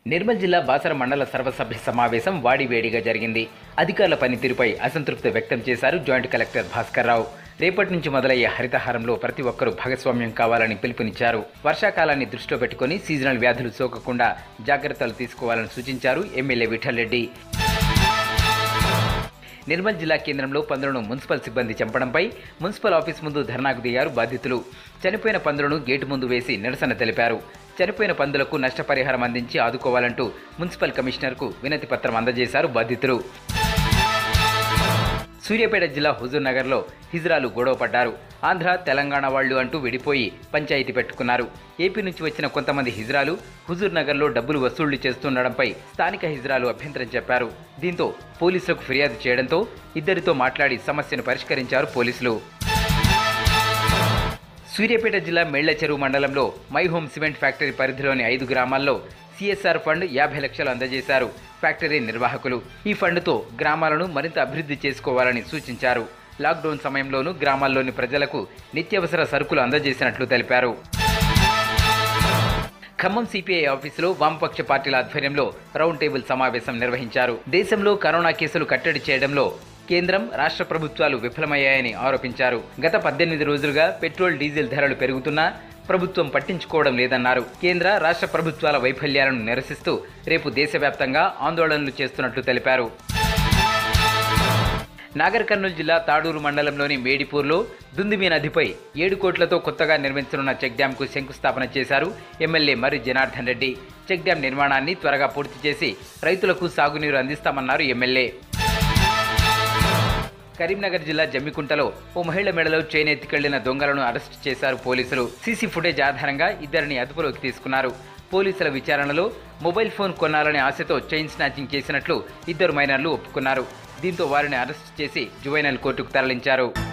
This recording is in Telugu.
నిర్మల్ జిల్లా బాసర మండల సర్వసభ్య సమావేశం వాడివేడిగా జరిగింది అధికారుల పనితీరుపై అసంతృప్తి వ్యక్తం చేశారు జాయింట్ కలెక్టర్ భాస్కర్ రావు రేపటి నుంచి మొదలయ్యే హరితహారంలో ప్రతి ఒక్కరూ భాగస్వామ్యం కావాలని పిలుపునిచ్చారు వర్షాకాలాన్ని దృష్టిలో పెట్టుకుని సీజనల్ వ్యాధులు సోకకుండా జాగ్రత్తలు తీసుకోవాలని సూచించారు ఎమ్మెల్యే విఠల్ రెడ్డి నిర్మల్ జిల్లా కేంద్రంలో పందులను మున్సిపల్ సిబ్బంది చంపడంపై మున్సిపల్ ఆఫీస్ ముందు ధర్నాకు దిగారు బాధితులు చనిపోయిన పందులను గేటు ముందు వేసి నిరసన తెలిపారు చనిపోయిన పందులకు నష్టపరిహారం అందించి ఆదుకోవాలంటూ మున్సిపల్ కమిషనర్కు వినతి పత్రం అందజేశారు బాధితులు సూర్యాపేట జిల్లా హుజూర్ నగర్లో హిజ్రాలు గొడవ పడ్డారు ఆంధ్ర తెలంగాణ వాళ్ళు అంటూ విడిపోయి పంచాయతీ పెట్టుకున్నారు ఏపీ నుంచి వచ్చిన కొంతమంది హిజ్రాలు హుజూర్ నగర్లో డబ్బులు వసూళ్లు చేస్తుండడంపై స్థానిక హిజ్రాలు అభ్యంతరం చెప్పారు దీంతో పోలీసులకు ఫిర్యాదు చేయడంతో ఇద్దరితో మాట్లాడి సమస్యను పరిష్కరించారు పోలీసులు సూర్యాపేట జిల్లా మేళ్ల చెరువు మండలంలో మై హోమ్ సిమెంట్ ఫ్యాక్టరీ పరిధిలోని ఐదు గ్రామాల్లో సిఎస్ఆర్ ఫండ్ యాభై లక్షలు అందజేశారు ఫ్యాక్టరీ నిర్వాహకులు ఈ ఫండ్తో గ్రామాలను మరింత అభివృద్ధి చేసుకోవాలని సూచించారు లాక్డౌన్ సమయంలోనూ గ్రామాల్లోని ప్రజలకు నిత్యావసర సరుకులు అందజేసినట్లు తెలిపారు ఖమ్మం సిపిఐ ఆఫీసులో వామపక్ష పార్టీల ఆధ్వర్యంలో రౌండ్ టేబుల్ సమావేశం నిర్వహించారు దేశంలో కరోనా కేసులు కట్టడి చేయడంలో కేంద్రం రాష్ట్ర ప్రభుత్వాలు విఫలమయ్యాయని ఆరోపించారు గత పద్దెనిమిది రోజులుగా పెట్రోల్ డీజిల్ ధరలు పెరుగుతున్నా ప్రభుత్వం పట్టించుకోవడం లేదన్నారు కేంద్ర రాష్ట్ర ప్రభుత్వాల వైఫల్యాలను నిరసిస్తూ రేపు దేశవ్యాప్తంగా ఆందోళనలు చేస్తున్నట్లు తెలిపారు నాగర్ కర్నూలు జిల్లా తాడూరు మండలంలోని మేడిపూర్లో దుందిమి నదిపై ఏడు కోట్లతో కొత్తగా నిర్మించనున్న చెక్ డ్యాంకు శంకుస్థాపన చేశారు MLA Marri Janardhan Reddy check dam నిర్మాణాన్ని త్వరగా పూర్తి చేసి రైతులకు సాగునీరు అందిస్తామన్నారు ఎమ్మెల్యే కరీంనగర్ జిల్లా జమ్మికుంటలో ఓ మహిళ మెడలో చైన్ ఎత్తికెళ్లిన దొంగలను అరెస్ట్ చేశారు పోలీసులు సీసీ ఫుటేజ్ ఆధారంగా ఇద్దరిని అదుపులోకి తీసుకున్నారు పోలీసుల విచారణలో మొబైల్ ఫోన్ కొనాలనే ఆశతో చైన్ స్నాచింగ్ చేసినట్లు ఇద్దరు మైనర్లు ఒప్పుకున్నారు దీంతో వారిని అరెస్ట్ చేసి జువైనల్ కోర్టుకు తరలించారు